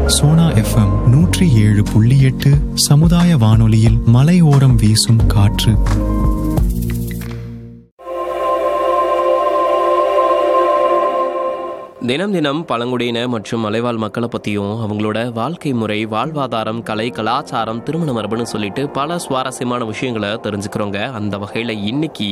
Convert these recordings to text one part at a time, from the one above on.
Sona FM நூற்றி ஏழு புள்ளி எட்டு சமுதாய வானொலியில் மலையோரம் வீசும் காற்று தினம் தினம் பழங்குடியின மற்றும் மலைவாழ் மக்களை பற்றியும் அவங்களோட வாழ்க்கை முறை வாழ்வாதாரம் கலை கலாச்சாரம் திருமண மரபுன்னு சொல்லிட்டு பல சுவாரஸ்யமான விஷயங்களை தெரிஞ்சுக்கிறோங்க அந்த வகையில் இன்னைக்கு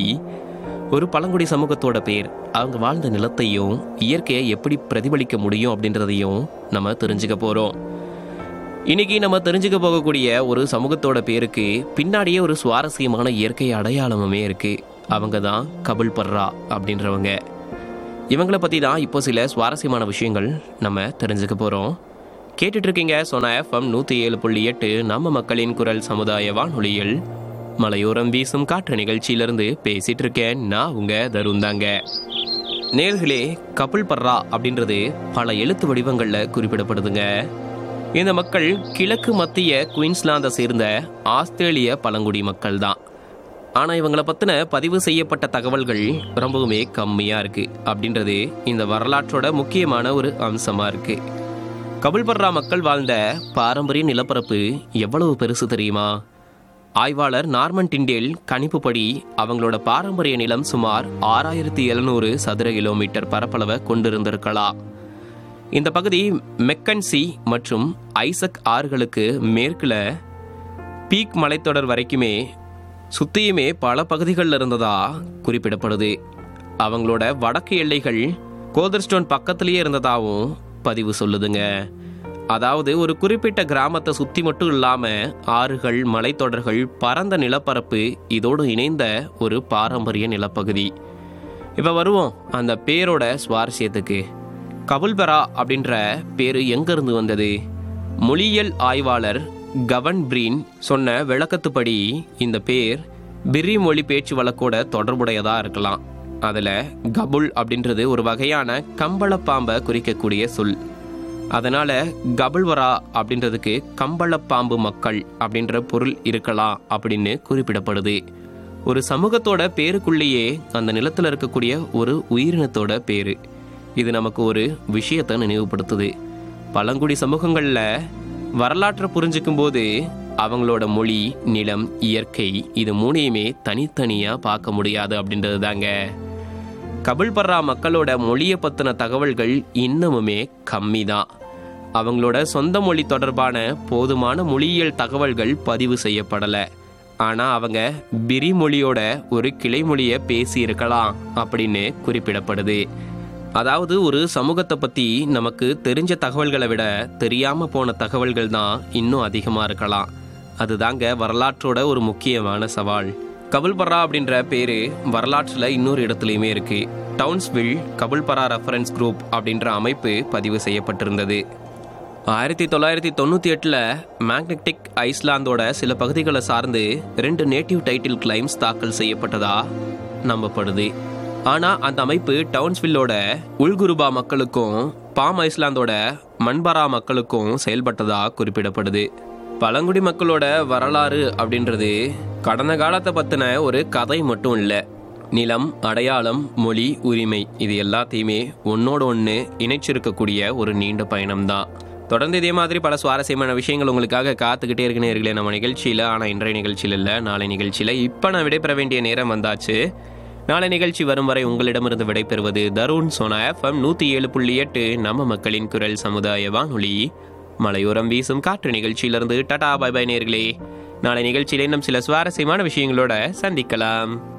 ஒரு பழங்குடி சமூகத்தோட பேர் அவங்க வாழ்ந்த நிலத்தையும் இயற்கையை எப்படி பிரதிபலிக்க முடியும் அப்படின்றதையும் நம்ம தெரிஞ்சுக்க போகிறோம் இன்னைக்கு நம்ம தெரிஞ்சுக்க போகக்கூடிய ஒரு சமூகத்தோட பேருக்கு பின்னாடியே ஒரு சுவாரஸ்யமான இயற்கை அடையாளமுமே இருக்கு அவங்க தான் கபில் பர்ரா அப்படின்றவங்க இவங்களை பற்றி தான் இப்போ சில சுவாரஸ்யமான விஷயங்கள் நம்ம தெரிஞ்சுக்க போகிறோம் கேட்டுட்டு இருக்கீங்க சோனா எஃப்எம் நூற்றி ஏழு புள்ளி எட்டு நம்ம மக்களின் குரல் சமுதாய வானொலியில் மலையோரம் வீசும் காற்று நிகழ்ச்சியிலிருந்து பேசிட்டு இருக்கேன் நான் உங்க தருண் தாங்க நேர்களே கபில் பர்ரா அப்படின்றது பல எழுத்து வடிவங்களில் குறிப்பிடப்படுதுங்க இந்த மக்கள் கிழக்கு மத்திய குயின்ஸ்லாந்தை சேர்ந்த ஆஸ்திரேலிய பழங்குடி மக்கள் தான் ஆனால் இவங்களை பற்றின பதிவு செய்யப்பட்ட தகவல்கள் ரொம்பவுமே கம்மியாக இருக்குது அப்படின்றது இந்த வரலாற்றோட முக்கியமான ஒரு அம்சமாக இருக்குது கபில்பர்ரா மக்கள் வாழ்ந்த பாரம்பரிய நிலப்பரப்பு எவ்வளவு பெருசு தெரியுமா ஆய்வாளர் நார்மன் டிண்டேல் கணிப்புப்படி அவங்களோட பாரம்பரிய நிலம் சுமார் ஆறாயிரத்தி எழுநூறு சதுர கிலோமீட்டர் பரப்பளவை கொண்டிருந்திருக்கலாம் இந்த பகுதி மெக்கன்சி மற்றும் ஐசக் ஆறுகளுக்கு மேற்கில் பீக் மலைத்தொடர் வரைக்குமே சுத்தியுமே பல பகுதிகளில் இருந்ததா குறிப்பிடப்படுது அவங்களோட வடக்கு எல்லைகள் கோதர்ஸ்டோன் பக்கத்திலேயே இருந்ததாகவும் பதிவு சொல்லுதுங்க அதாவது ஒரு குறிப்பிட்ட கிராமத்தை சுத்தி மட்டும் இல்லாம ஆறுகள் மலைத்தொடர்கள் பரந்த நிலப்பரப்பு இதோடு இணைந்த ஒரு பாரம்பரிய நிலப்பகுதி இப்ப வருவோம் அந்த பேரோட சுவாரஸ்யத்துக்கு கபுல்பரா அப்படின்ற பேரு எங்க இருந்து வந்தது மொழியியல் ஆய்வாளர் கவன் பிரீன் சொன்ன விளக்கத்துப்படி இந்த பேர் பிரி மொழி பேச்சு வழக்கோட தொடர்புடையதா இருக்கலாம் அதுல கபுல் அப்படின்றது ஒரு வகையான கம்பளப்பாம்பை குறிக்கக்கூடிய சொல் அதனால கபுல்வரா அப்படின்றதுக்கு கம்பளப்பாம்பு மக்கள் அப்படின்ற பொருள் இருக்கலாம் அப்படின்னு குறிப்பிடப்படுது ஒரு சமூகத்தோட பேருக்குள்ளேயே அந்த நிலத்துல இருக்கக்கூடிய ஒரு உயிரினத்தோட பேரு இது நமக்கு ஒரு விஷயத்தை நினைவுபடுத்துது பழங்குடி சமூகங்கள்ல வரலாற்றை புரிஞ்சுக்கும் போது அவங்களோட மொழி நிலம் இயற்கை இது மூணையுமே தனித்தனியா பார்க்க முடியாது அப்படின்றது தாங்க கபில்பர்ரா மக்களோட மொழியை பத்தின தகவல்கள் இன்னமுமே கம்மி தான் அவங்களோட சொந்த மொழி தொடர்பான போதுமான மொழியியல் தகவல்கள் பதிவு செய்யப்படலை ஆனால் அவங்க பிரி மொழியோட ஒரு கிளை மொழியை பேசி இருக்கலாம் அப்படின்னு குறிப்பிடப்படுது அதாவது ஒரு சமூகத்தை பற்றி நமக்கு தெரிஞ்ச தகவல்களை விட தெரியாமல் போன தகவல்கள் தான் இன்னும் அதிகமாக இருக்கலாம் அதுதாங்க வரலாற்றோட ஒரு முக்கியமான சவால் கபுல்பரா அப்படின்ற பேரு வரலாற்றில் இன்னொரு இடத்துலையுமே இருக்கு டவுன்ஸ்வில் கபுல்பரா ரெஃபரன்ஸ் குரூப் அப்படின்ற அமைப்பு பதிவு செய்யப்பட்டிருந்தது ஆயிரத்தி தொள்ளாயிரத்தி தொண்ணூற்றி எட்டில் மேக்னெட்டிக் ஐஸ்லாந்தோட சில பகுதிகளை சார்ந்து ரெண்டு நேட்டிவ் டைட்டில் கிளைம்ஸ் தாக்கல் செய்யப்பட்டதா நம்பப்படுது ஆனால் அந்த அமைப்பு டவுன்ஸ்வில்லோட உள்குருபா மக்களுக்கும் பாம் ஐஸ்லாந்தோட மண்பரா மக்களுக்கும் செயல்பட்டதா குறிப்பிடப்படுது பழங்குடி மக்களோட வரலாறு அப்படின்றது கடந்த காலத்தை பற்றின ஒரு கதை மட்டும் இல்லை நிலம் அடையாளம் மொழி உரிமை இது எல்லாத்தையுமே ஒன்னோட ஒன்று இணைச்சிருக்கக்கூடிய ஒரு நீண்ட பயணம்தான் தொடர்ந்து இதே மாதிரி பல சுவாரஸ்யமான விஷயங்கள் உங்களுக்காக காத்துக்கிட்டே இருக்கு நேர்களே நம்ம நிகழ்ச்சியில் ஆனால் இன்றைய நிகழ்ச்சியில் இல்லை நாளை நிகழ்ச்சியில் இப்போ நான் விடைபெற வேண்டிய நேரம் வந்தாச்சு நாளை நிகழ்ச்சி வரும் வரை உங்களிடமிருந்து விடைபெறுவது தருண் சோனா எஃப்எம் நூற்றி ஏழு புள்ளி எட்டு நம்ம மக்களின் குரல் சமுதாய வானொலி மலையோரம் வீசும் காற்று நிகழ்ச்சியிலிருந்து டடா பை பை நேர்களே நாளை நிகழ்ச்சியில் இன்னும் சில சுவாரஸ்யமான விஷயங்களோட சந்திக்கலாம்